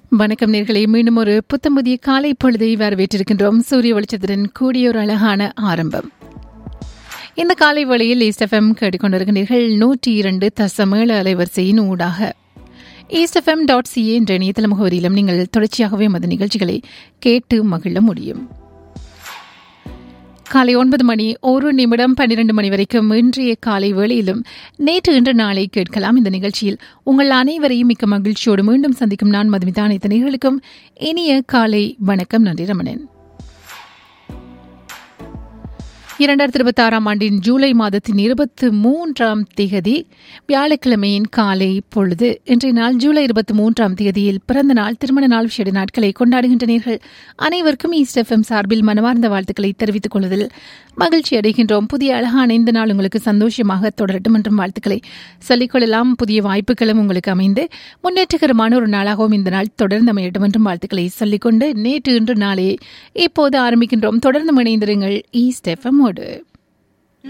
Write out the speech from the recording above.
வணக்கம் நேர்களை மீண்டும் ஒரு புத்தம்புதிய காலை பொழுதை வரவேற்றிருக்கின்றோம் சூரிய வெளிச்சத்துடன் கூடிய ஒரு அழகான ஆரம்பம் இந்த காலை வேளையில் ஈஸ்ட் எஃப்எம் கேட்டுக்கொண்டிருக்கின்றீர்கள் நூற்றி இரண்டு தசமேழு அலைவரிசையின் ஊடாக ஈஸ்ட் எஃப்எம் டாட் சிஏ என்ற இணையதள முகவரியிலும் நீங்கள் தொடர்ச்சியாகவே மத நிகழ்ச்சிகளை கேட்டு மகிழ முடியும் காலை ஒன்பது மணி ஒரு நிமிடம் பன்னிரண்டு மணி வரைக்கும் இன்றைய காலை வேளையிலும் நேற்று இன்று நாளை கேட்கலாம் இந்த நிகழ்ச்சியில் உங்கள் அனைவரையும் மிக்க மகிழ்ச்சியோடு மீண்டும் சந்திக்கும் நான் மதுமிதா அனைத்து நேர்களுக்கும் இனிய காலை வணக்கம் நன்றி ரமணன் இரண்டாயிரத்தி இருபத்தி ஆறாம் ஆண்டின் ஜூலை மாதத்தின் இருபத்தி மூன்றாம் திகதி வியாழக்கிழமையின் காலை பொழுது இன்றைய நாள் ஜூலை இருபத்தி மூன்றாம் தேதியில் பிறந்த நாள் திருமண நாள் விஷேட நாட்களை கொண்டாடுகின்ற நேர்கள் அனைவருக்கும் ஈஸ்ட் எஃப்எம் சார்பில் மனமார்ந்த வாழ்த்துக்களை தெரிவித்துக் கொள்வதில் மகிழ்ச்சி அடைகின்றோம் புதிய அழகான இந்த நாள் உங்களுக்கு சந்தோஷமாக தொடரட்டும் என்றும் வாழ்த்துக்களை சொல்லிக்கொள்ளலாம் புதிய வாய்ப்புகளும் உங்களுக்கு அமைந்து முன்னேற்றகரமான ஒரு நாளாகவும் இந்த நாள் தொடர்ந்து அமையட்டும் என்றும் வாழ்த்துக்களை சொல்லிக்கொண்டு நேற்று இன்று நாளே இப்போது ஆரம்பிக்கின்றோம் தொடர்ந்து இணைந்திருங்கள் ஈஸ்ட் எஃப்எம் ஓடு